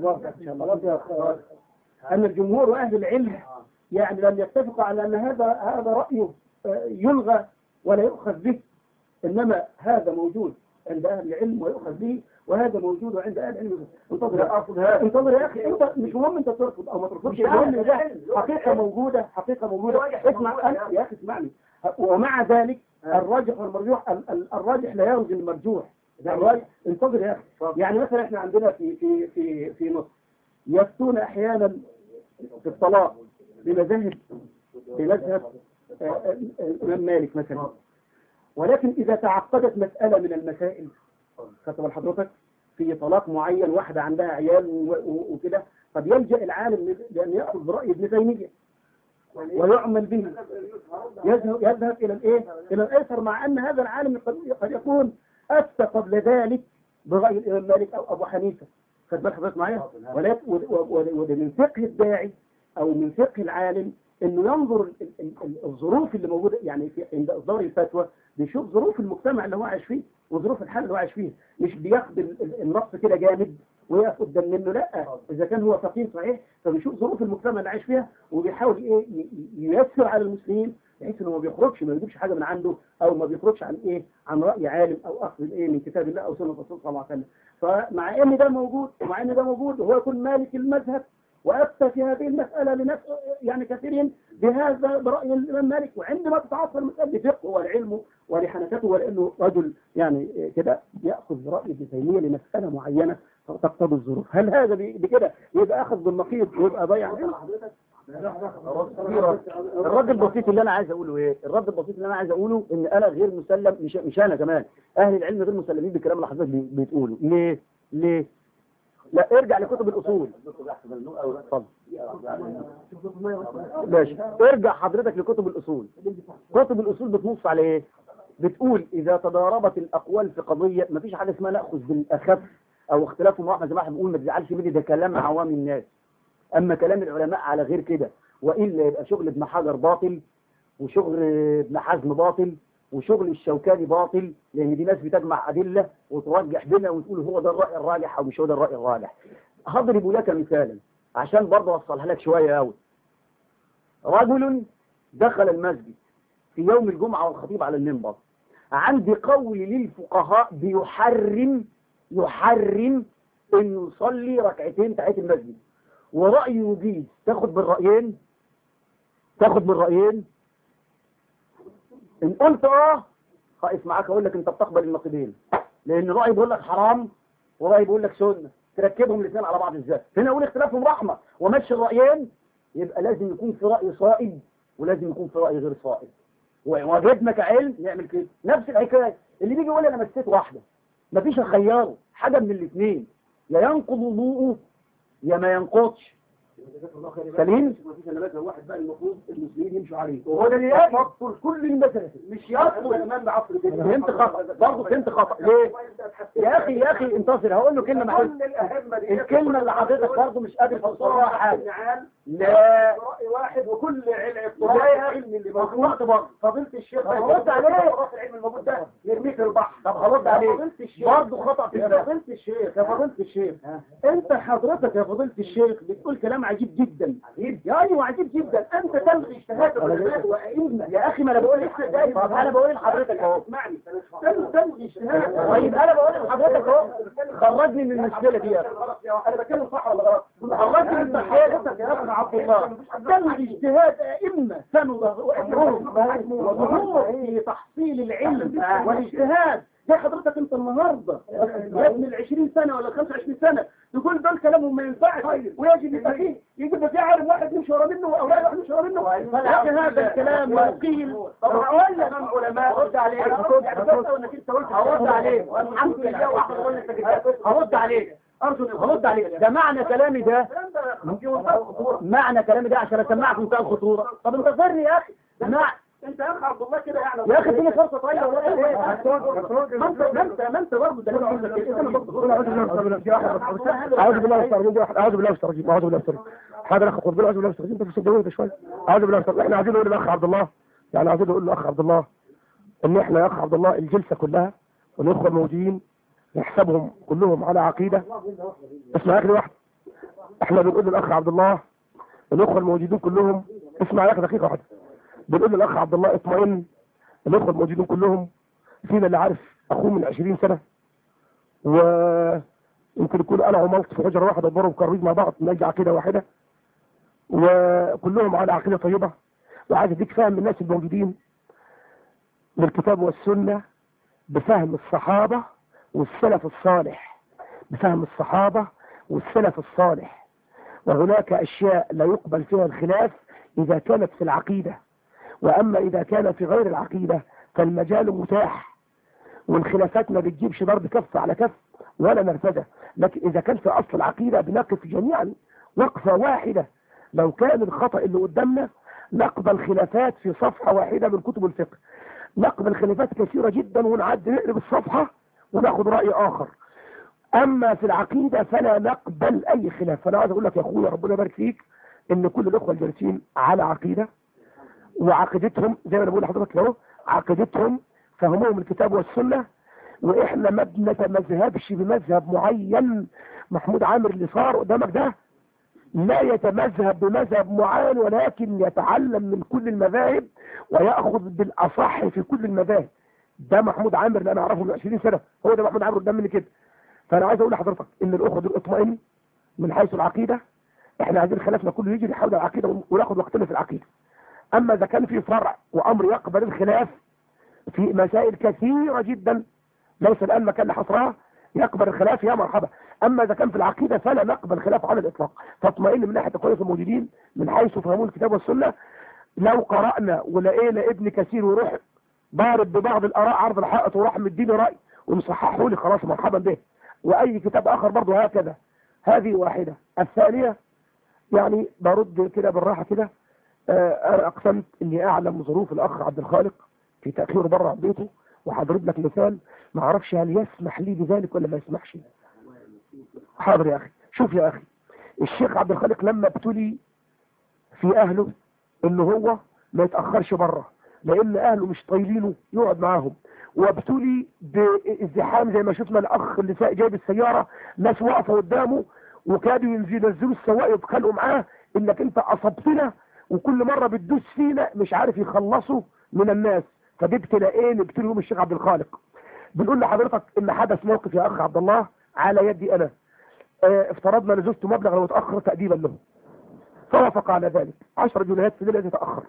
ان الجمهور واهل العلم يعني لم يتفقوا على ان هذا هذا رايه آه، يلغى ولا يؤخذ به انما هذا موجود عند اهل العلم ويؤخذ به وهذا موجود عند اهل العلم انتظر يا اخي انتظر يا اخي انت مش مهم انت ترفض او ما ترفضش المهم إن ده حقيقه موجوده حقيقه موجوده اسمع أنا- يا اخي اسمعني ومع ذلك الراجح والمرجوح ال- ال- الراجح لا يلزم المرجوح الراجح- انتظر يا اخي يعني مثلا احنا عندنا في في في في مصر يفتون احيانا في الطلاق بمذاهب بمذهب آه، آه، آه، الامام مالك مثلا ولكن اذا تعقدت مساله من المسائل خدت بال حضرتك في طلاق معين واحده عندها عيال و- و- وكده قد يلجا العالم لان ياخذ براي ابن تيميه ويعمل به يذهب يذهب الى الايه الى الايسر مع ان هذا العالم قد قد يكون افتى قبل ذلك براي الامام مالك او ابو حنيفه خد بال حضرتك معايا ولكن و- و- وده من فقه الداعي او من فقه العالم انه ينظر ال- ال- ال- الظروف اللي موجوده يعني في عند اصدار الفتوى بيشوف ظروف المجتمع اللي هو عايش فيه وظروف الحال اللي هو عايش فيه مش بياخد ال- ال- النص كده جامد ويقف قدام منه لا اذا كان هو فقيه صحيح فبيشوف ظروف المجتمع اللي عايش فيها وبيحاول ايه ي- ي- ييسر على المسلمين بحيث انه ما بيخرجش ما يجيبش حاجه من عنده او ما بيخرجش عن ايه عن راي عالم او اخذ ايه من كتاب الله او سنه الرسول صلى الله عليه وسلم فمع ان ده موجود ومع ان ده موجود وهو يكون مالك المذهب وافتى في هذه المساله لناس يعني كثيرين بهذا براي الامام مالك وعندما تتعصر المساله لفقه ولعلمه ولحنكته ولانه رجل يعني كده ياخذ براي ابن تيميه لمساله معينه تقتضي الظروف هل هذا ب- بكده يبقى اخذ بالنقيض ويبقى ضيع علم؟ الرد البسيط اللي انا عايز اقوله ايه الرد البسيط اللي انا عايز اقوله ان انا غير مسلم مش, مش انا كمان اهل العلم غير مسلمين بالكلام اللي حضرتك بي- بتقوله ليه ليه لا ارجع لكتب الاصول اتفضل ماشي ارجع حضرتك لكتب الاصول كتب الاصول بتنص على ايه بتقول اذا تضاربت الاقوال في قضيه مفيش حاجه اسمها ناخذ بالاخف او اختلافهم واحد زي ما احنا بنقول ما تزعلش مني ده كلام عوام الناس اما كلام العلماء على غير كده والا يبقى شغل ابن حجر باطل وشغل ابن حزم باطل وشغل الشوكاني باطل لان دي ناس بتجمع ادله وترجح بينها وتقول هو ده الراي الراجح او مش هو ده الراي الراجح هضرب لك مثالا عشان برضه اوصلها لك شويه قوي رجل دخل المسجد في يوم الجمعه والخطيب على المنبر عندي قول للفقهاء بيحرم يحرم انه يصلي ركعتين تحيه المسجد ورأي يجيز تاخد بالرأيين تاخد بالرأيين ان قلت اه خايف معاك اقول لك انت بتقبل النقيضين لان رأي بيقول لك حرام ورأي بيقول لك سنة تركبهم الاثنين على بعض ازاي هنا اقول اختلافهم رحمة ومشي الرأيين يبقى لازم يكون في رأي صائب ولازم يكون في رأي غير صائب وواجبنا كعلم نعمل كده نفس الحكاية اللي بيجي يقول لي انا مسيت واحدة مفيش اخيره حاجة من الاثنين يا ينقض وضوءه يا ما ينقضش سليم واحد بقى المفروض المسلمين يمشوا عليه وهو ده اللي يبطل كل المسألة مش يطلب الامام بعصر كده فهمت خطأ برضه فهمت خطأ ليه يا اخي يا اخي انتصر هقول له كلمة محل كل الائمه دي الكلمة اللي حضرتك برضه مش قادر توصلها حاجة نعال لا راي واحد وكل علم لا يا العلم اللي وقت موجود برضه فضيله الشيخ طب هرد عليه. راس العلم الموجود ده يرميه في البحر طب هرد عليه فضيله الشيخ برضه خطأ في يا الباب فضيله الشيخ يا فضيله الشيخ انت حضرتك يا فضيله الشيخ بتقول كلام عجيب جدا يا ايوه عجيب جدا انت تلغي اجتهاد العلماء وائمه يا اخي ما انا بقول طب انا بقول لحضرتك اهو اسمعني انت تلغي اجتهاد طيب انا بقول لحضرتك اهو خرجني من المشكلة دي يا اخي انا بتكلم صح ولا غلط خرجني من المشكلة يا ابن عبد الله تلغي اجتهاد ائمه سنوا وامرهم وظهور في تحصيل العلم والاجتهاد ده حضرتك انت النهارده يا ابن ال 20 سنه ولا 25 سنه تقول دول كلامهم ما ينفعش ويجب يبقى فيه يجب يبقى فيه عالم واحد يمشي ورا منه او لا واحد يمشي ورا منه لكن هذا الكلام لو قيل طب هقول لك علماء رد عليك هرد عليك والحمد لله واحد قول لك كده هرد عليك ارجو ان هرد عليك ده معنى كلامي ده معنى كلامي ده عشان اسمعك منتهى الخطوره طب انتظرني يا اخي مع انت يا اخي عبد الله كده يعني يا اخي اديني فرصه طيب ولا ايه ما انت ما انت ما انت برضه ده انا برضه أعوذ بالله من الشيطان الرجيم أعوذ بالله من الشيطان الرجيم أعوذ بالله من الشيطان الرجيم حاضر أخ قرب أعوذ بالله من الشيطان الرجيم بس صدقوني ده شوية أعوذ بالله من الشيطان إحنا عايزين نقول للأخ عبد الله يعني عايزين نقول للأخ عبد الله إن إحنا يا أخ عبد الله الجلسة كلها والإخوة الموجودين نحسبهم كلهم على عقيدة اسمع يا أخي واحد إحنا بنقول للأخ عبد الله الإخوة الموجودين كلهم اسمع يا أخي دقيقة واحدة بنقول للأخ عبد الله اطمئن الإخوة الموجودين كلهم فينا اللي عارف أخوه من 20 سنة ويمكن يكون أنا وملط في حجرة واحدة وضرب كرويج مع بعض من أجل عقيدة واحدة وكلهم على عقيدة طيبة وعايز اديك فهم الناس الموجودين للكتاب والسنة بفهم الصحابة والسلف الصالح بفهم الصحابة والسلف الصالح وهناك أشياء لا يقبل فيها الخلاف إذا كانت في العقيدة وأما إذا كان في غير العقيدة فالمجال متاح والخلافات ما بتجيبش ضرب كف على كف ولا نرفزة لكن إذا كان في أصل العقيدة بنقف جميعا وقفة واحدة لو كان الخطأ اللي قدامنا نقبل خلافات في صفحة واحدة من كتب الفقه نقبل خلافات كثيرة جدا ونعد نقلب الصفحة وناخد رأي آخر أما في العقيدة فلا نقبل أي خلاف فأنا عايز أقول لك يا أخويا ربنا يبارك فيك إن كل الأخوة الجالسين على عقيدة وعقيدتهم زي ما انا بقول لحضرتك اهو عقيدتهم فهمهم الكتاب والسنة واحنا ما بنتمذهبش بمذهب معين محمود عامر اللي صار قدامك ده لا يتمذهب بمذهب معين ولكن يتعلم من كل المذاهب ويأخذ بالأصح في كل المذاهب ده محمود عامر اللي انا اعرفه من 20 سنة هو ده محمود عامر قدام مني كده فانا عايز اقول لحضرتك ان الاخوه دول اطمئن من حيث العقيدة احنا عايزين خلافنا كله يجري حول العقيدة وناخد وقتنا في العقيدة اما اذا كان في فرع وامر يقبل الخلاف في مسائل كثيرة جدا ليس الان مكان لحصرها يقبل الخلاف يا مرحبا اما اذا كان في العقيده فلا نقبل خلاف على الاطلاق فاطمئن من ناحيه كويس الموجودين من حيث فهموا الكتاب والسنه لو قرانا ولقينا ابن كثير وروح ضارب ببعض الاراء عرض الحائط وراح مديني راي ومصححه لي خلاص مرحبا به واي كتاب اخر برضه هكذا هذه واحده الثانيه يعني برد كده بالراحه كده آه، انا اقسمت اني اعلم ظروف الاخ عبد الخالق في تاخيره بره عن بيته وهضرب لك مثال ما اعرفش هل يسمح لي بذلك ولا ما يسمحش حاضر يا اخي شوف يا اخي الشيخ عبد الخالق لما ابتلي في اهله ان هو ما يتاخرش بره لان اهله مش طايلينه يقعد معاهم وابتلي بازدحام زي ما شفنا الاخ اللي ساق جايب السياره ناس واقفه قدامه وكادوا ينزلوا ينزلوا السواق يتخانقوا معاه انك انت اصبتنا وكل مره بتدوس فينا مش عارف يخلصوا من الناس فدي ابتلاءين ابتلوا الشيخ عبد الخالق بنقول لحضرتك ان حدث موقف يا اخ عبد الله على يدي انا اه افترضنا لزوجته مبلغ لو اتاخر تاديبا له فوافق على ذلك 10 جنيهات في ليله يتاخر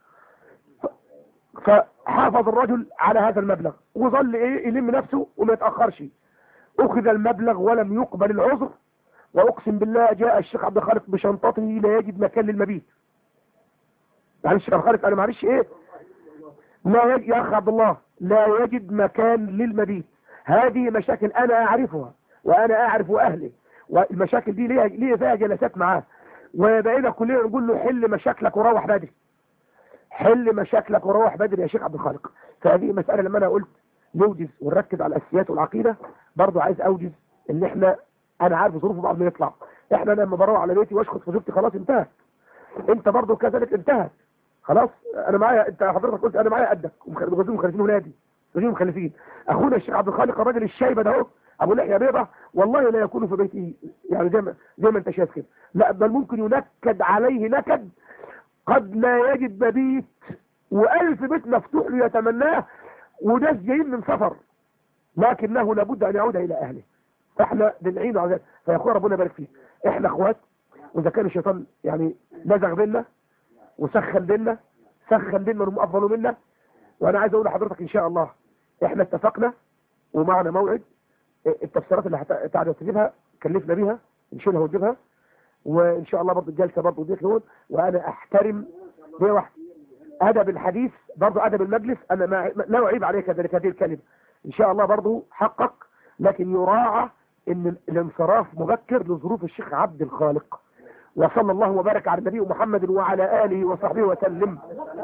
فحافظ الرجل على هذا المبلغ وظل ايه يلم نفسه وما يتاخرش اخذ المبلغ ولم يقبل العذر واقسم بالله جاء الشيخ عبد الخالق بشنطته لا يجد مكان للمبيت معلش الشيخ عبد الخالق انا معلش ايه لا يجد يا اخ عبد الله لا يجد مكان للمبيت هذه مشاكل انا اعرفها وانا اعرف اهلي والمشاكل دي ليها ليها فيها جلسات معاه وبقينا كلنا نقول له حل مشاكلك وروح بدري حل مشاكلك وروح بدري يا شيخ عبد الخالق فهذه مسألة لما انا قلت نوجز ونركز على الاساسيات والعقيدة برضو عايز اوجز ان احنا انا عارف ظروف بعض ما يطلع احنا لما بروح على بيتي واشخص في زوجتي خلاص انتهت انت برضو كذلك انتهت خلاص انا معايا انت حضرتك قلت انا معايا قدك ومخلفين مخلفين ولادي مخلفين مخلفين اخونا الشيخ عبد الخالق الراجل الشايبه ده اهو ابو لحيه بيضه والله لا يكون في بيتي يعني زي ما زي ما انت شايف كده لا بل ممكن ينكد عليه نكد قد لا يجد مبيت والف بيت مفتوح له يتمناه وناس جايين من سفر لكنه لابد ان يعود الى اهله فاحنا بنعينه على ذلك فيا اخويا ربنا يبارك فيك احنا اخوات واذا كان الشيطان يعني نزغ بينا وسخن بينا سخن بينا انهم افضلوا منا وانا عايز اقول لحضرتك ان شاء الله احنا اتفقنا ومعنا موعد التفسيرات اللي هتعرف تجيبها كلفنا بيها نشيلها ونجيبها وان شاء الله برضه الجلسه برضه ديت لون وانا احترم دي واحد ادب الحديث برضه ادب المجلس انا ما لا اعيب عليك ذلك هذه الكلمه ان شاء الله برضه حقق لكن يراعى ان الانصراف مبكر لظروف الشيخ عبد الخالق وصلى الله وبارك على النبي محمد وعلى اله وصحبه وسلم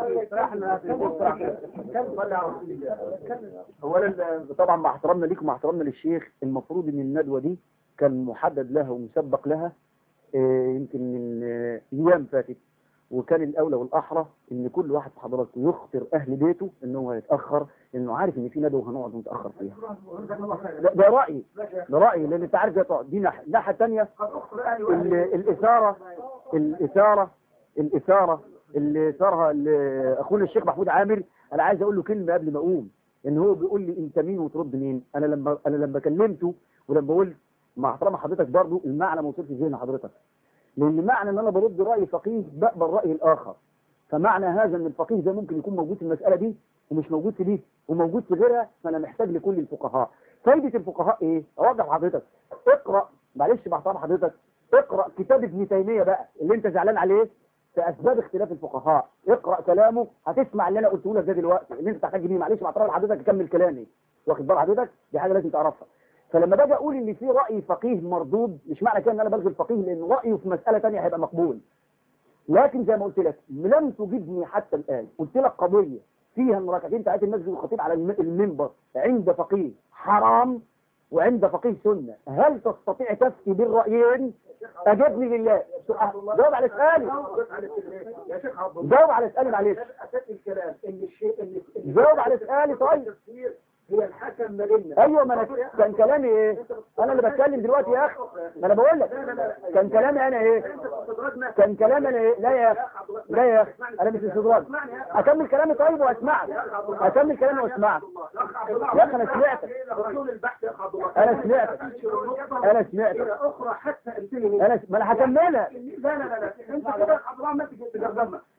اولا طبعا مع احترامنا ليكم مع احترامنا للشيخ المفروض ان الندوه دي كان محدد لها ومسبق لها آه، يمكن من آه، ايام فاتت وكان الاولى والاحرى ان كل واحد في حضراتكم يخطر اهل بيته ان هو يتاخر لانه عارف ان في ندوه هنقعد نتاخر فيها ده, ده رايي ده رايي لان انت عارف يا طه، دي ناحيه الناحيه الثانيه ال- الاثاره الاثاره الاثاره اللي صارها ال- اخونا الشيخ محمود عامر انا عايز اقول له كلمه قبل ما اقوم ان هو بيقول لي انت مين وترد مين انا لما انا لما كلمته ولما قلت مع احترام حضرتك برضه المعنى ما وصلش في ذهن حضرتك لان معنى ان انا برد راي فقيه بقبل راي الاخر فمعنى هذا ان الفقيه ده ممكن يكون موجود في المساله دي ومش موجود في دي وموجود في غيرها فانا محتاج لكل الفقهاء فايده الفقهاء ايه اوضح حضرتك اقرا معلش مع احترام حضرتك اقرا كتاب ابن تيميه بقى اللي انت زعلان عليه في اسباب اختلاف الفقهاء اقرا كلامه هتسمع اللي انا قلته لك ده دلوقتي اللي انت تحتاج بيه معلش مع احترام حضرتك اكمل كلامي واخد بال حضرتك دي حاجه لازم تعرفها فلما باجي اقول ان في راي فقيه مردود مش معنى كده ان انا بلغي الفقيه لان رايه في مساله ثانيه هيبقى مقبول لكن زي ما قلت لك لم تجبني حتى الان قلت لك قضيه فيها ان ركعتين تاتي المسجد الخطيب على الم- المنبر عند فقيه حرام وعند فقيه سنه هل تستطيع تفتي بالرايين اجبني لله جاوب على سؤالي يا شيخ عبد الله جاوب على سؤالي معلش اساس الكلام ان الشيء ان إن جاوب على سؤالي طيب التفسير هي الحكم ما بيننا ايوه ما انا كان كلامي ايه انا اللي بتكلم دلوقتي يا اخي ما انا بقول لك كان كلامي انا ايه كان كلامي انا ايه لا يا اخي لا يا اخي انا مش استدراج اكمل كلامي طيب واسمعك اكمل كلامي واسمعك يا اخي انا سمعتك رسول البحث يا اخ عبد الله انا سمعتك انا سمعتك اخرى حتى انتهي منها انا س... ما انا هكملها لا لا لا لا انت كده يا عبد الله ما تجي تجربنا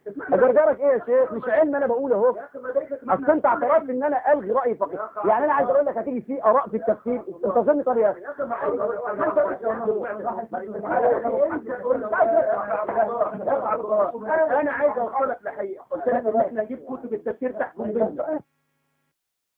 اجرجرك ايه يا شيخ مش علم انا بقول اهو اصل انت اعترفت ان انا الغي رايي فقط يعني انا عايز اقول لك هتيجي في اراء في التفسير انتظرني طب يا اخي انا عايز اوصلك لحقيقه قلت لك ان احنا نجيب كتب التفسير تحكم بينا